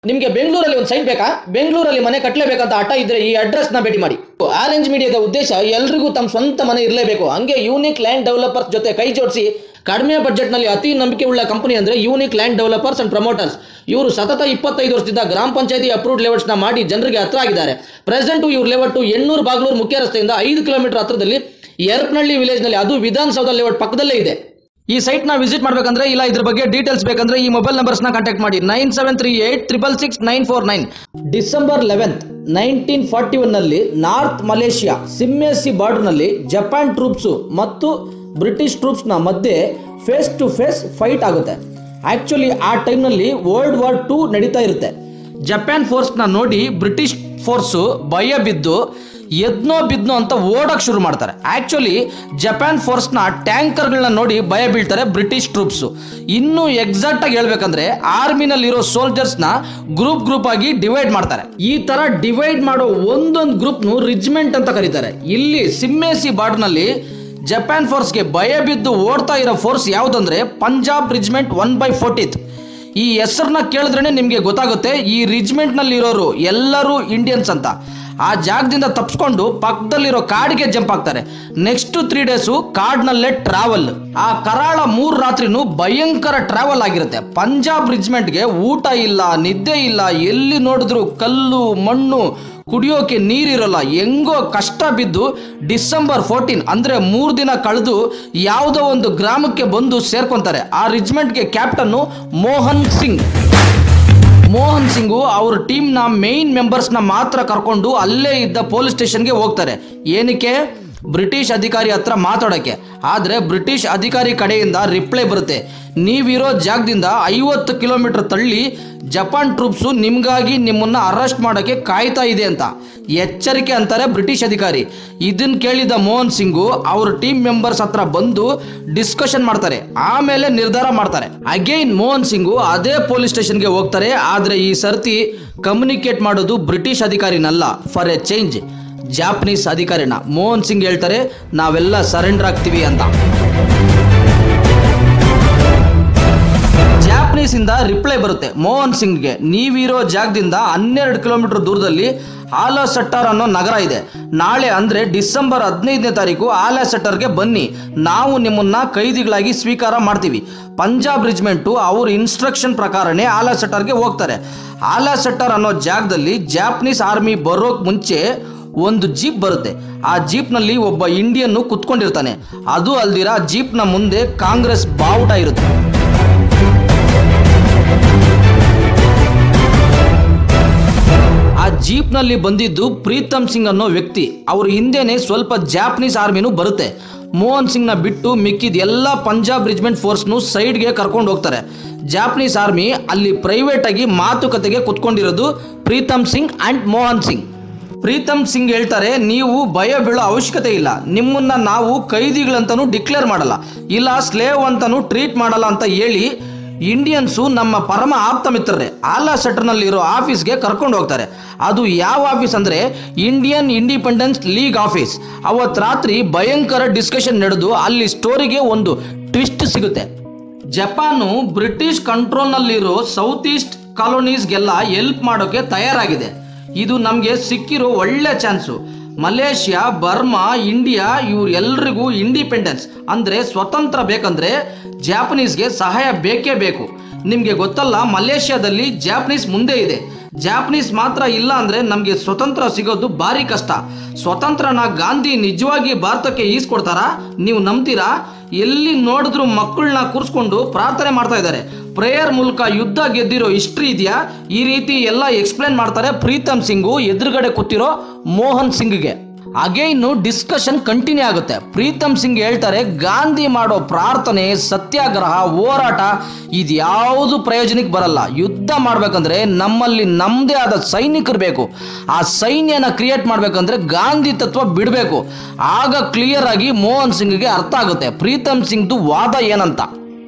ನಿಮಗೆ ಬೆಂಗಳೂರಲ್ಲಿ ಒಂದು ಸೈಟ್ ಬೇಕಾ ಬೆಂಗಳೂರಲ್ಲಿ ಮನೆ ಕಟ್ಟಲೇಬೇಕಂತ ಹಠ ಇದ್ರೆ ಈ ಅಡ್ರೆಸ್ ನ ಭೇಟಿ ಮಾಡಿ ಆರೆಂಜ್ ಮೀಡಿಯಾದ ಉದ್ದೇಶ ಎಲ್ರಿಗೂ ತಮ್ಮ ಸ್ವಂತ ಮನೆ ಇರಲೇಬೇಕು ಹಂಗೆ ಯೂನಿಕ್ ಲ್ಯಾಂಡ್ ಡೆವಲಪರ್ಸ್ ಜೊತೆ ಕೈ ಜೋಡಿಸಿ ಕಡಿಮೆ ಬಜೆಟ್ ನಲ್ಲಿ ಅತಿ ನಂಬಿಕೆ ಉಳ್ಳ ಕಂಪನಿ ಅಂದ್ರೆ unique land developers and promoters ಇವರು ಸತತ ಇಪ್ಪತ್ತೈದು ವರ್ಷದಿಂದ ಗ್ರಾಮ ಪಂಚಾಯತಿ ಅಪ್ರೂವ್ಡ್ ಲೇಔಟ್ಸ್ ನ ಮಾಡಿ ಜನರಿಗೆ ಹತ್ರ ಆಗಿದ್ದಾರೆ ಪ್ರೆಸೆಂಟ್ ಇವ್ರ ಲೇಔಟ್ ಎಣ್ಣೂರು ಬಾಗ್ಲೂರು ಮುಖ್ಯ ರಸ್ತೆಯಿಂದ ಐದು ಕಿಲೋಮೀಟರ್ ಹತ್ರದಲ್ಲಿ ಯರ್ಪನಹಳ್ಳಿ ವಿಲೇಜ್ ನಲ್ಲಿ ಅದು ವಿಧಾನಸೌಧ ಲೇಔಟ್ ಪಕ್ಕದಲ್ಲೇ ಇದೆ ಈ ಸೈಟ್ ನ ವಿಸಿಟ್ ಮಾಡ್ಬೇಕಂದ್ರೆ ಇಲ್ಲ ಇದ್ರ ಬಗ್ಗೆ ಡೀಟೇಲ್ಸ್ ಬೇಕಂದ್ರೆ ಈ ಮೊಬೈಲ್ ನಂಬರ್ಸ್ ನ ಕಾಂಟ್ಯಾಕ್ಟ್ ಮಾಡಿ nine seven three eight triple six nine four nine December eleventh nineteen forty one ನಲ್ಲಿ ನಾರ್ತ್ ಮಲೇಷಿಯಾ ಸಿಮ್ಮೇಸಿ ಬಾರ್ಡರ್ ನಲ್ಲಿ ಜಪಾನ್ ಟ್ರೂಪ್ಸ್ ಮತ್ತು ಬ್ರಿಟಿಷ್ ಟ್ರೂಪ್ಸ್ ನ ಮಧ್ಯೆ ಫೇಸ್ ಟು ಫೇಸ್ ಫೈಟ್ ಆಗುತ್ತೆ ಆಕ್ಚುಲಿ ಆ ಟೈಮ್ನಲ್ಲಿ ವರ್ಲ್ಡ್ ವಾರ್ ಟೂ ನಡೀತಾ ಇರುತ್ತೆ ಜಪಾನ್ ಫೋರ್ಸ್ನ ನೋಡಿ ಬ್ರಿಟಿಷ್ ಫೋರ್ಸು ಭಯ ಬಿದ್ದು ಎದ್ನೋ ಬಿದ್ನೋ ಅಂತ ಓಡಕ್ ಶುರು ಮಾಡ್ತಾರೆ ಆಕ್ಚುಲಿ ಜಪಾನ್ ಫೋರ್ಸ್ನ ಟ್ಯಾಂಕರ್ಗಳನ್ನ ನೋಡಿ ಭಯ ಬೀಳ್ತಾರೆ ಬ್ರಿಟಿಷ್ ಟ್ರೂಪ್ಸು ಇನ್ನು ಎಕ್ಸಾಕ್ಟ್ ಆಗಿ ಹೇಳ್ಬೇಕಂದ್ರೆ ಆರ್ಮಿನಲ್ಲಿರೋ ಸೋಲ್ಜರ್ಸ್ನ ಗ್ರೂಪ್ ಗ್ರೂಪ್ ಆಗಿ ಡಿವೈಡ್ ಮಾಡ್ತಾರೆ ಈ ತರ ಡಿವೈಡ್ ಮಾಡೋ ಒಂದೊಂದು ಗ್ರೂಪ್ನು ರಿಜ್ಮೆಂಟ್ ಅಂತ ಕರೀತಾರೆ ಇಲ್ಲಿ ಸಿಮ್ಮೇಸಿ ಬಾರ್ಡ್ನಲ್ಲಿ ಜಪಾನ್ ಫೋರ್ಸ್ಗೆ ಭಯ ಬಿದ್ದು ಓಡ್ತಾ ಇರೋ ಫೋರ್ಸ್ ಯಾವುದಂದ್ರೆ Punjab regiment one by fortieth ಈ ಹೆಸರನ್ನ ಕೇಳಿದ್ರೇನೆ ನಿಮಗೆ ಗೊತ್ತಾಗುತ್ತೆ ಈ ರಿಜ್ಮೆಂಟ್ನಲ್ಲಿ ಇರೋರು ಎಲ್ಲರೂ ಇಂಡಿಯನ್ಸ್ ಅಂತ ಆ ಜಾಗದಿಂದ ತಪ್ಪಿಸ್ಕೊಂಡು ಪಕ್ಕದಲ್ಲಿರೋ ಕಾಡಿಗೆ ಜಂಪ್ ಆಗ್ತಾರೆ ನೆಕ್ಸ್ಟ್ ತ್ರೀ ಡೇಸು ಕಾಡ್ನಲ್ಲೇ ಟ್ರಾವೆಲ್ ಆ ಕರಾಳ ಮೂರು ರಾತ್ರಿನೂ ಭಯಂಕರ ಟ್ರಾವೆಲ್ ಆಗಿರುತ್ತೆ ಪಂಜಾಬ್ ರಿಜ್ಮೆಂಟ್ಗೆ ಊಟ ಇಲ್ಲ ನಿದ್ದೆ ಇಲ್ಲ ಎಲ್ಲಿ ನೋಡಿದ್ರು ಕಲ್ಲು ಮಣ್ಣು ಕುಡಿಯೋಕೆ ನೀರಿರಲ್ಲ ಹೆಂಗೋ ಕಷ್ಟ ಬಿದ್ದು ಡಿಸೆಂಬರ್ ಫೋರ್ಟೀನ್ ಅಂದ್ರೆ ಮೂರು ದಿನ ಕಳೆದು ಯಾವುದೋ ಒಂದು ಗ್ರಾಮಕ್ಕೆ ಬಂದು ಸೇರ್ಕೊಂತಾರೆ ಆ ರಿಜ್ಮೆಂಟ್ಗೆ ಕ್ಯಾಪ್ಟನ್ನು ಮೋಹನ್ ಸಿಂಗ್ ಮೋಹನ್ ಸಿಂಗು ಅವ್ರ ಟೀಮ್ನ ಮೇನ್ ಮೆಂಬರ್ಸ್ನ ಮಾತ್ರ ಕರ್ಕೊಂಡು ಅಲ್ಲೇ ಇದ್ದ ಪೊಲೀಸ್ ಸ್ಟೇಷನ್ಗೆ ಹೋಗ್ತಾರೆ ಏನಕ್ಕೆ ಬ್ರಿಟಿಷ್ ಅಧಿಕಾರಿ ಹತ್ರ ಮಾತಾಡೋಕ್ಕೆ ಆದರೆ ಬ್ರಿಟಿಷ್ ಅಧಿಕಾರಿ ಕಡೆಯಿಂದ ರಿಪ್ಲೈ ಬರುತ್ತೆ ನೀವಿರೋ ಜಾಗದಿಂದ ಐವತ್ತು ಕಿಲೋಮೀಟರ್ ತಳ್ಳಿ ಜಪಾನ್ ಟ್ರೂಪ್ಸು ನಿಮ್ಗಾಗಿ ನಿಮ್ಮನ್ನ ಅರೆಸ್ಟ್ ಮಾಡೋಕ್ಕೆ ಕಾಯ್ತಾ ಇದೆ ಅಂತ ಎಚ್ಚರಿಕೆ ಅಂತಾರೆ ಬ್ರಿಟಿಷ್ ಅಧಿಕಾರಿ ಇದನ್ನ ಕೇಳಿದ ಮೋಹನ್ ಸಿಂಗು ಅವ್ರ ಟೀಮ್ ಮೆಂಬರ್ಸ್ ಹತ್ರ ಬಂದು ಡಿಸ್ಕಷನ್ ಮಾಡ್ತಾರೆ ಆಮೇಲೆ ನಿರ್ಧಾರ ಮಾಡ್ತಾರೆ ಅಗೈನ್ ಮೋಹನ್ ಸಿಂಗು ಅದೇ ಪೊಲೀಸ್ ಸ್ಟೇಷನ್ಗೆ ಹೋಗ್ತಾರೆ ಆದರೆ ಈ ಸರ್ತಿ ಕಮ್ಯುನಿಕೇಟ್ ಮಾಡೋದು ಬ್ರಿಟಿಷ್ ಅಧಿಕಾರಿನಲ್ಲ ಫಾರ್ ಎ ಚೇಂಜ್ ಜಾಪನೀಸ್ ಅಧಿಕಾರಿನ ಮೋಹನ್ ಸಿಂಗ್ ಹೇಳ್ತಾರೆ ನಾವೆಲ್ಲ ಸರೆಂಡರ್ ಆಗ್ತೀವಿ ಅಂತ ಜಾಪನೀಸ್ ಇಂದ ರಿಪ್ಲೈ ಬರುತ್ತೆ ಮೋಹನ್ ಸಿಂಗ್ಗೆ ನೀವಿರೋ ಜಾಗದಿಂದ ಹನ್ನೆರಡು ಕಿಲೋಮೀಟರ್ ದೂರದಲ್ಲಿ ಆಲಾ ಸಟ್ಟಾರ್ ಅನ್ನೋ ನಗರ ಇದೆ ನಾಳೆ ಅಂದ್ರೆ ಡಿಸೆಂಬರ್ ಹದಿನೈದನೇ ತಾರೀಕು ಆಲಾ ಸಟ್ಟರ್ಗೆ ಬನ್ನಿ ನಾವು ನಿಮ್ಮನ್ನ ಕೈದಿಗಳಾಗಿ ಸ್ವೀಕಾರ ಮಾಡ್ತೀವಿ ಪಂಜಾಬ್ ರಿಜ್ಮೆಂಟು ಅವ್ರ ಇನ್ಸ್ಟ್ರಕ್ಷನ್ ಪ್ರಕಾರನೇ ಆಲಾ ಸಟ್ಟರ್ಗೆ ಹೋಗ್ತಾರೆ ಆಲಾ ಸಟ್ಟರ್ ಅನ್ನೋ ಜಾಗದಲ್ಲಿ ಜಾಪನೀಸ್ ಆರ್ಮಿ ಬರೋಕ್ ಮುಂಚೆ ಒಂದು ಜೀಪ್ ಬರುತ್ತೆ ಆ ಜೀಪ್ನಲ್ಲಿ ಒಬ್ಬ ಇಂಡಿಯನ್ನು ಕುತ್ಕೊಂಡಿರ್ತಾನೆ ಅದು ಅಲ್ದಿರ ಜೀಪ್ನ ಮುಂದೆ ಕಾಂಗ್ರೆಸ್ ಬಾವುಟ ಇರುತ್ತೆ ಆ ಜೀಪ್ನಲ್ಲಿ ಬಂದಿದ್ದು ಪ್ರೀತಮ್ ಸಿಂಗ್ ಅನ್ನೋ ವ್ಯಕ್ತಿ ಅವ್ರ ಹಿಂದೆನೆ ಸ್ವಲ್ಪ ಜಾಪನೀಸ್ ಆರ್ಮಿನೂ ಬರುತ್ತೆ ಮೋಹನ್ ಸಿಂಗ್ನ ಬಿಟ್ಟು ಮಿಕ್ಕಿದ ಎಲ್ಲ ಪಂಜಾಬ್ ರಿಜ್ಮೆಂಟ್ ಫೋರ್ಸ್ನು ಸೈಡ್ಗೆ ಕರ್ಕೊಂಡು ಹೋಗ್ತಾರೆ ಜಾಪನೀಸ್ ಆರ್ಮಿ ಅಲ್ಲಿ ಪ್ರೈವೇಟ್ ಆಗಿ ಮಾತುಕತೆಗೆ ಕುತ್ಕೊಂಡಿರೋದು ಪ್ರೀತಮ್ ಸಿಂಗ್ ಅಂಡ್ ಮೋಹನ್ ಸಿಂಗ್ ಪ್ರೀತಮ್ ಸಿಂಗ್ ಹೇಳ್ತಾರೆ ನೀವು ಭಯ ಬೀಳೋ ಅವಶ್ಯಕತೆ ಇಲ್ಲ ನಿಮ್ಮನ್ನ ನಾವು ಕೈದಿಗಳಂತನೂ ಡಿಕ್ಲೇರ್ ಮಾಡಲ್ಲ ಇಲ್ಲ ಸ್ಲೇವ್ ಅಂತಾನೂ ಟ್ರೀಟ್ ಮಾಡಲ್ಲ ಅಂತ ಹೇಳಿ ಇಂಡಿಯನ್ಸು ನಮ್ಮ ಪರಮ ಆಪ್ತ ಮಿತ್ರರೇ ಆಲಾ ಸೆಟರ್ನಲ್ಲಿರೋ ಆಫೀಸ್ಗೆ ಕರ್ಕೊಂಡು ಹೋಗ್ತಾರೆ ಅದು ಯಾವ ಆಫೀಸ್ ಅಂದರೆ ಇಂಡಿಯನ್ ಇಂಡಿಪೆಂಡೆನ್ಸ್ ಲೀಗ್ ಆಫೀಸ್ ಅವತ್ತು ರಾತ್ರಿ ಭಯಂಕರ ಡಿಸ್ಕಷನ್ ನಡೆದು ಅಲ್ಲಿ ಸ್ಟೋರಿಗೆ ಒಂದು ಟ್ವಿಸ್ಟ್ ಸಿಗುತ್ತೆ ಜಪಾನು ಬ್ರಿಟಿಷ್ ಕಂಟ್ರೋಲ್ನಲ್ಲಿರೋ ಸೌತ್ ಈಸ್ಟ್ ಕಾಲೋನೀಸ್ಗೆಲ್ಲ ಹೆಲ್ಪ್ ಮಾಡೋಕೆ ತಯಾರಾಗಿದೆ ಇದು ನಮಗೆ ಸಿಕ್ಕಿರೋ ಒಳ್ಳೆ ಚಾನ್ಸು ಮಲೇಷ್ಯಾ ಬರ್ಮಾ ಇಂಡಿಯಾ ಇವ್ರೆಲ್ರಿಗೂ ಇಂಡಿಪೆಂಡೆನ್ಸ್ ಅಂದರೆ ಸ್ವತಂತ್ರ ಬೇಕಂದ್ರೆ ಜಾಪನೀಸ್ಗೆ ಸಹಾಯ ಬೇಕೇ ಬೇಕು ನಿಮಗೆ ಗೊತ್ತಲ್ಲ ಮಲೇಷ್ಯಾದಲ್ಲಿ ಜಾಪನೀಸ್ ಮುಂದೆ ಇದೆ ಜಾಪನೀಸ್ ಮಾತ್ರ ಇಲ್ಲ ಅಂದರೆ ನಮಗೆ ಸ್ವತಂತ್ರ ಸಿಗೋದು ಭಾರಿ ಕಷ್ಟ ಸ್ವತಂತ್ರನ ಗಾಂಧಿ ನಿಜವಾಗಿ ಭಾರತಕ್ಕೆ ಈಸ್ಕೊಡ್ತಾರಾ ನೀವು ನಂಬ್ತೀರಾ ಎಲ್ಲಿ ನೋಡಿದ್ರು ಮಕ್ಕಳನ್ನ ಕೂರಿಸ್ಕೊಂಡು ಪ್ರಾರ್ಥನೆ ಮಾಡ್ತಾ ಇದ್ದಾರೆ ಪ್ರೇಯರ್ ಮೂಲಕ ಯುದ್ಧ ಗೆದ್ದಿರೋ ಹಿಸ್ಟ್ರಿ ಇದೆಯಾ ಈ ರೀತಿ ಎಲ್ಲ ಎಕ್ಸ್ಪ್ಲೇನ್ ಮಾಡ್ತಾರೆ ಪ್ರೀತಮ್ ಸಿಂಗು ಎದುರುಗಡೆ ಕೂತಿರೋ ಮೋಹನ್ ಸಿಂಗ್ಗೆ ಅಗೈನು ಡಿಸ್ಕಷನ್ ಕಂಟಿನ್ಯೂ ಆಗುತ್ತೆ ಪ್ರೀತಮ್ ಸಿಂಗ್ ಹೇಳ್ತಾರೆ ಗಾಂಧಿ ಮಾಡೋ ಪ್ರಾರ್ಥನೆ ಸತ್ಯಾಗ್ರಹ ಹೋರಾಟ ಇದ್ಯಾವುದು ಪ್ರಯೋಜನಕ್ಕೆ ಬರಲ್ಲ ಯುದ್ಧ ಮಾಡ್ಬೇಕಂದ್ರೆ ನಮ್ಮಲ್ಲಿ ನಮ್ಮದೇ ಆದ ಸೈನಿಕರು ಬೇಕು ಆ ಸೈನ್ಯನ ಕ್ರಿಯೇಟ್ ಮಾಡ್ಬೇಕಂದ್ರೆ ಗಾಂಧಿ ತತ್ವ ಬಿಡಬೇಕು ಆಗ ಕ್ಲಿಯರ್ ಆಗಿ ಮೋಹನ್ ಸಿಂಗ್ಗೆ ಅರ್ಥ ಆಗುತ್ತೆ ಪ್ರೀತಮ್ ಸಿಂಗ್ದು ವಾದ ಏನಂತ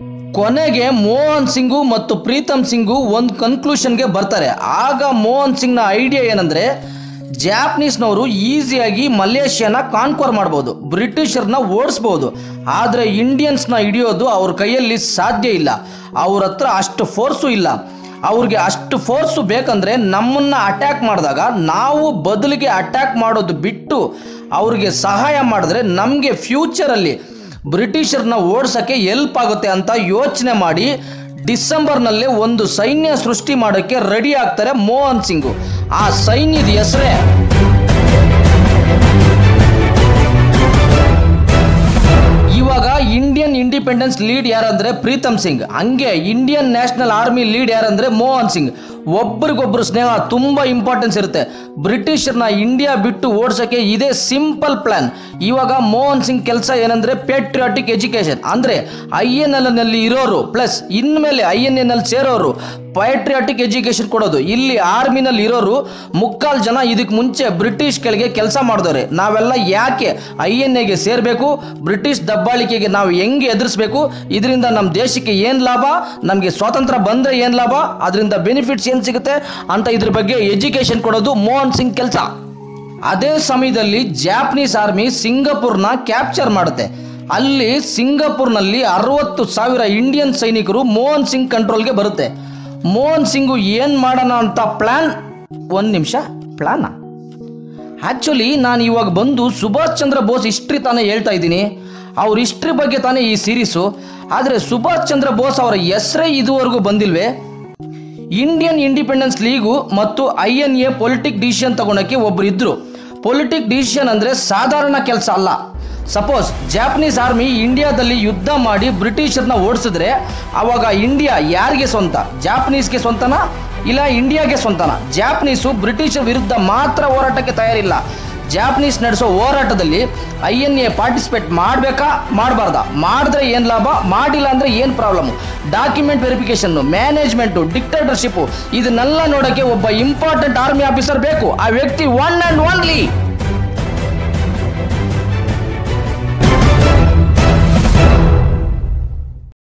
ಕೊನೆಗೆ ಮೋಹನ್ ಸಿಂಗು ಮತ್ತು ಪ್ರೀತಮ್ ಸಿಂಗು ಒಂದು ಕನ್ಕ್ಲೂಷನ್ಗೆ ಬರ್ತಾರೆ ಆಗ ಮೋಹನ್ ಸಿಂಗ್ನ ಐಡಿಯಾ ಏನಂದ್ರೆ ಜಾಪನೀಸ್ನವರು ಈಸಿಯಾಗಿ ಮಲೇಷ್ಯಾನ ಕಾನ್ಕ್ವರ್ ಮಾಡ್ಬೋದು ಬ್ರಿಟಿಷರ್ನ ಓಡಿಸ್ಬೋದು ಆದರೆ ಇಂಡಿಯನ್ಸ್ನ ಹಿಡಿಯೋದು ಅವ್ರ ಕೈಯಲ್ಲಿ ಸಾಧ್ಯ ಇಲ್ಲ ಅವ್ರ ಹತ್ರ ಅಷ್ಟು ಫೋರ್ಸು ಇಲ್ಲ ಅವ್ರಿಗೆ ಅಷ್ಟು ಫೋರ್ಸು ಬೇಕಂದ್ರೆ ನಮ್ಮನ್ನ ಅಟ್ಯಾಕ್ ಮಾಡಿದಾಗ ನಾವು ಬದಲಿಗೆ ಅಟ್ಯಾಕ್ ಮಾಡೋದು ಬಿಟ್ಟು ಅವ್ರಿಗೆ ಸಹಾಯ ಮಾಡಿದ್ರೆ ನಮಗೆ ಫ್ಯೂಚರಲ್ಲಿ ಬ್ರಿಟಿಷರ್ನ ಓಡಿಸೋಕ್ಕೆ ಎಲ್ಪ್ ಆಗುತ್ತೆ ಅಂತ ಯೋಚನೆ ಮಾಡಿ ಡಿಸೆಂಬರ್ನಲ್ಲೇ ಒಂದು ಸೈನ್ಯ ಸೃಷ್ಟಿ ಮಾಡೋಕ್ಕೆ ರೆಡಿ ಆಗ್ತಾರೆ ಮೋಹನ್ ಸಿಂಗು ಆ ಸೈನ್ಯದ ಹೆಸರೇ ಇವಾಗ ಇಂಡಿಯನ್ ಇಂಡಿಪೆಂಡೆನ್ಸ್ ಲೀಡ್ ಯಾರಂದ್ರೆ ಪ್ರೀತಮ್ ಸಿಂಗ್ ಹಂಗೆ ಇಂಡಿಯನ್ ನ್ಯಾಷನಲ್ ಆರ್ಮಿ ಲೀಡ್ ಯಾರಂದ್ರೆ ಮೋಹನ್ ಸಿಂಗ್ ಒಬ್ರಿಗೊಬ್ರು ಸ್ನೇಹ ತುಂಬಾ ಇಂಪಾರ್ಟೆನ್ಸ್ ಇರುತ್ತೆ ಬ್ರಿಟಿಷರ್ನ ಇಂಡಿಯಾ ಬಿಟ್ಟು ಓಡ್ಸಕ್ಕೆ ಇದೇ ಸಿಂಪಲ್ ಪ್ಲಾನ್ ಇವಾಗ ಮೋಹನ್ ಸಿಂಗ್ ಕೆಲಸ ಏನಂದ್ರೆ ಪೇಟ್ರಿಯಾಟಿಕ್ ಎಜುಕೇಶನ್ ಅಂದ್ರೆ ಐ ಎನ್ ಎಲ್ ನಲ್ಲಿ ಇರೋರು ಪ್ಲಸ್ ಇನ್ಮೇಲೆ ಐ ಎನ್ ಎನ್ ಎಲ್ ಸೇರೋರು ಪೈಟ್ರಿಯಾಟಿಕ್ ಎಜುಕೇಶನ್ ಕೊಡೋದು ಇಲ್ಲಿ ಆರ್ಮಿನಲ್ಲಿ ಇರೋರು ಮುಕ್ಕಾಲು ಜನ ಇದಕ್ಕೆ ಮುಂಚೆ ಬ್ರಿಟಿಷ್ ಕೆಳಗೆ ಕೆಲಸ ಮಾಡಿದವ್ರೆ ನಾವೆಲ್ಲ ಯಾಕೆ ಐ ಎನ್ ಎಗೆ ಸೇರಬೇಕು ಬ್ರಿಟಿಷ್ ದಬ್ಬಾಳಿಕೆಗೆ ನಾವು ಹೆಂಗೆ ಎದುರಿಸ್ಬೇಕು ಇದರಿಂದ ನಮ್ಮ ದೇಶಕ್ಕೆ ಏನು ಲಾಭ ನಮಗೆ ಸ್ವಾತಂತ್ರ್ಯ ಬಂದರೆ ಏನು ಲಾಭ ಅದರಿಂದ ಬೆನಿಫಿಟ್ಸ್ ಏನು ಸಿಗುತ್ತೆ ಅಂತ ಇದ್ರ ಬಗ್ಗೆ ಎಜುಕೇಶನ್ ಕೊಡೋದು ಮೋಹನ್ ಸಿಂಗ್ ಕೆಲಸ ಅದೇ ಸಮಯದಲ್ಲಿ ಜಾಪನೀಸ್ ಆರ್ಮಿ ಸಿಂಗಪುರ್ನ ಕ್ಯಾಪ್ಚರ್ ಮಾಡುತ್ತೆ ಅಲ್ಲಿ ಸಿಂಗಪುರ್ನಲ್ಲಿ ಅರವತ್ತು ಸಾವಿರ ಇಂಡಿಯನ್ ಸೈನಿಕರು ಮೋಹನ್ ಸಿಂಗ್ ಕಂಟ್ರೋಲ್ಗೆ ಬರುತ್ತೆ ಮೋಹನ್ ಸಿಂಗು ಏನು ಮಾಡೋಣ ಅಂತ ಪ್ಲಾನ್ ಒಂದು ನಿಮಿಷ ಪ್ಲಾನಾ ಆ್ಯಕ್ಚುಲಿ ನಾನು ಇವಾಗ ಬಂದು ಸುಭಾಷ್ ಚಂದ್ರ ಬೋಸ್ ಹಿಸ್ಟ್ರಿ ತಾನೇ ಹೇಳ್ತಾ ಇದ್ದೀನಿ ಅವ್ರ ಹಿಸ್ಟ್ರಿ ಬಗ್ಗೆ ತಾನೇ ಈ ಸೀರೀಸು ಆದರೆ ಸುಭಾಷ್ ಚಂದ್ರ ಬೋಸ್ ಅವರ ಹೆಸರೇ ಇದುವರೆಗೂ ಬಂದಿಲ್ವೇ ಇಂಡಿಯನ್ ಇಂಡಿಪೆಂಡೆನ್ಸ್ ಲೀಗು ಮತ್ತು I N A politic decision ತಗೊಳಕ್ಕೆ ಒಬ್ರು ಇದ್ರು ಪೊಲಿಟಿಕ್ ಡಿಸಿಷನ್ ಅಂದ್ರೆ ಸಾಧಾರಣ ಕೆಲಸ ಅಲ್ಲ ಸಪೋಸ್ ಜಾಪನೀಸ್ ಆರ್ಮಿ ಇಂಡಿಯಾದಲ್ಲಿ ಯುದ್ಧ ಮಾಡಿ ಬ್ರಿಟಿಷರ್ನ ಓಡಿಸಿದ್ರೆ ಅವಾಗ ಇಂಡಿಯಾ ಯಾರಿಗೆ ಸ್ವಂತ ಜಾಪನೀಸ್ಗೆ ಸ್ವಂತನಾ ಇಲ್ಲ ಇಂಡಿಯಾಗೆ ಸ್ವಂತನಾ ಜಾಪನೀಸು ಬ್ರಿಟಿಷರ್ ವಿರುದ್ಧ ಮಾತ್ರ ಹೋರಾಟಕ್ಕೆ ತಯಾರಿಲ್ಲ ಜಾಪನೀಸ್ ನಡೆಸೋ ಹೋರಾಟದಲ್ಲಿ ಐ ಎನ್ ಎ ಪಾರ್ಟಿಸಿಪೇಟ್ ಮಾಡಬೇಕಾ ಮಾಡಬಾರ್ದಾ ಮಾಡಿದ್ರೆ ಏನು ಲಾಭ ಮಾಡಿಲ್ಲ ಅಂದ್ರೆ ಏನು problem document verification management dictatorship ಇದನ್ನೆಲ್ಲ ನೋಡೋಕ್ಕೆ ಒಬ್ಬ ಇಂಪಾರ್ಟೆಂಟ್ ಆರ್ಮಿ ಆಫೀಸರ್ ಬೇಕು ಆ ವ್ಯಕ್ತಿ ಒನ್ ಅಂಡ್ ಓನ್ಲಿ